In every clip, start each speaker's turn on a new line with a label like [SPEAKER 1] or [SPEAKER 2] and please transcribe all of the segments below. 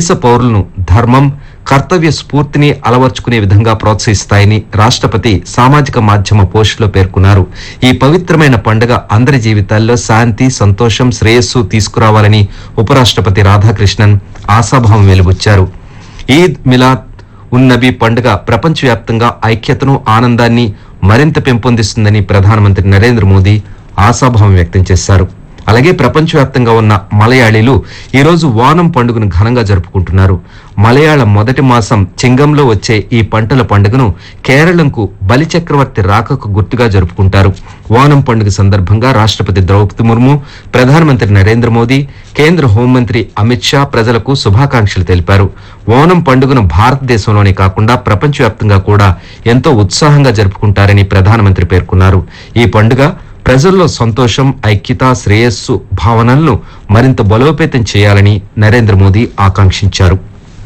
[SPEAKER 1] దేశ పౌరులను ధర్మం కర్తవ్య స్ఫూర్తిని అలవర్చుకునే విధంగా ప్రోత్సహిస్తాయని రాష్ట్రపతి సామాజిక మాధ్యమ పోస్టులో పేర్కొన్నారు ఈ పవిత్రమైన పండుగ అందరి జీవితాల్లో శాంతి సంతోషం శ్రేయస్సు తీసుకురావాలని ఉపరాష్ట్రపతి రాధాకృష్ణన్ ఆశాభావం వెలుబుచ్చారు ఈద్ మిలాద్ ఉన్ నబీ పండుగ ప్రపంచవ్యాప్తంగా ఐక్యతను ఆనందాన్ని మరింత పెంపొందిస్తుందని ప్రధానమంత్రి నరేంద్ర మోదీ ఆశాభావం వ్యక్తం చేశారు అలాగే ప్రపంచవ్యాప్తంగా ఉన్న మలయాళీలు ఈ రోజు ఓనం పండుగను ఘనంగా జరుపుకుంటున్నారు మలయాళ మొదటి మాసం చింగంలో వచ్చే ఈ పంటల పండుగను కేరళంకు బలిచక్రవర్తి రాకకు గుర్తుగా జరుపుకుంటారు ఓనం పండుగ సందర్భంగా రాష్ట్రపతి ద్రౌపది ముర్ము ప్రధానమంత్రి నరేంద్ర మోదీ కేంద్ర హోంమంత్రి అమిత్ షా ప్రజలకు శుభాకాంక్షలు తెలిపారు ఓనం పండుగను భారతదేశంలోనే కాకుండా ప్రపంచవ్యాప్తంగా కూడా ఎంతో ఉత్సాహంగా జరుపుకుంటారని ప్రధానమంత్రి పేర్కొన్నారు ఈ పండుగ ప్రజల్లో సంతోషం ఐక్యత శ్రేయస్సు భావనలను మరింత బలోపేతం చేయాలని నరేంద్ర మోదీ ఆకాంక్షించారు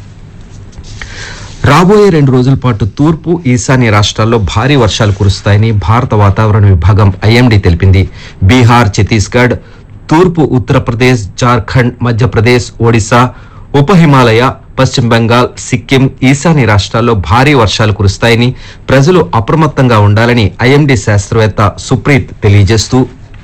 [SPEAKER 1] రాబోయే రెండు రోజుల పాటు తూర్పు ఈశాన్య రాష్ట్రాల్లో భారీ వర్షాలు కురుస్తాయని భారత వాతావరణ విభాగం ఐఎండీ తెలిపింది బీహార్ ఛత్తీస్గఢ్ తూర్పు ఉత్తరప్రదేశ్ జార్ఖండ్ మధ్యప్రదేశ్ ఒడిశా ఉప హిమాలయ పశ్చిమ బెంగాల్ సిక్కిం ఈశాన్య రాష్ట్రాల్లో భారీ వర్షాలు కురుస్తాయని ప్రజలు అప్రమత్తంగా ఉండాలని ఐఎండీ శాస్త్రవేత్త సుప్రీత్ తెలియజేస్తూ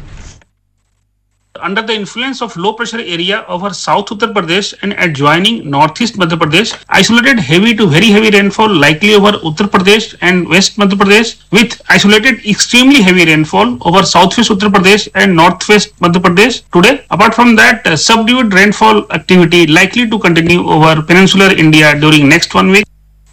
[SPEAKER 2] under the influence of low pressure area over South Uttar Pradesh and adjoining Northeast Madhya Pradesh, isolated heavy to very heavy rainfall likely over Uttar Pradesh and West Madhya Pradesh, with isolated extremely heavy rainfall over Southwest Uttar Pradesh and Northwest Madhya Pradesh today. Apart from that, uh, subdued rainfall activity likely to continue over peninsular India during next one week.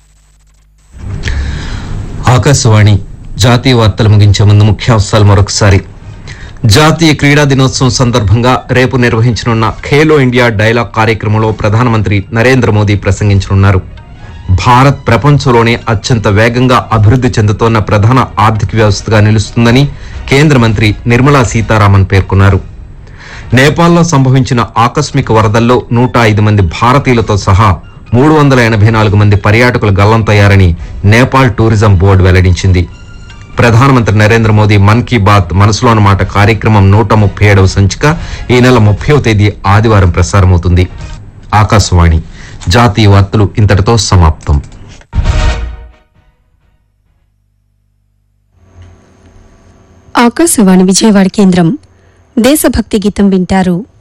[SPEAKER 1] Akashvani జాతీయ వార్తలు ముగించే ముందు ముఖ్యాంశాలు మరొకసారి జాతీయ క్రీడా దినోత్సవం సందర్భంగా రేపు నిర్వహించనున్న ఖేలో ఇండియా డైలాగ్ కార్యక్రమంలో ప్రధానమంత్రి నరేంద్ర మోదీ ప్రసంగించనున్నారు భారత్ ప్రపంచంలోనే అత్యంత వేగంగా అభివృద్ధి చెందుతోన్న ప్రధాన ఆర్థిక వ్యవస్థగా నిలుస్తుందని కేంద్ర మంత్రి నిర్మలా సీతారామన్ పేర్కొన్నారు నేపాల్లో సంభవించిన ఆకస్మిక వరదల్లో నూట ఐదు మంది భారతీయులతో సహా మూడు వందల ఎనభై నాలుగు మంది పర్యాటకులు గల్లంతయ్యారని నేపాల్ టూరిజం బోర్డు వెల్లడించింది ప్రధానమంత్రి నరేంద్ర మోదీ మన్ కీ బాత్ మనసులోని మాట కార్యక్రమం నూట ముప్పై ఏడవ సంచిక ఈ నెల ముప్పైవ తేదీ ఆదివారం ప్రసారమవుతుంది ఆకాశవాణి జాతీయ వార్తలు ఇంతటితో సమాప్తం
[SPEAKER 3] ఆకాశవాణి విజయవాడ కేంద్రం దేశభక్తి గీతం వింటారు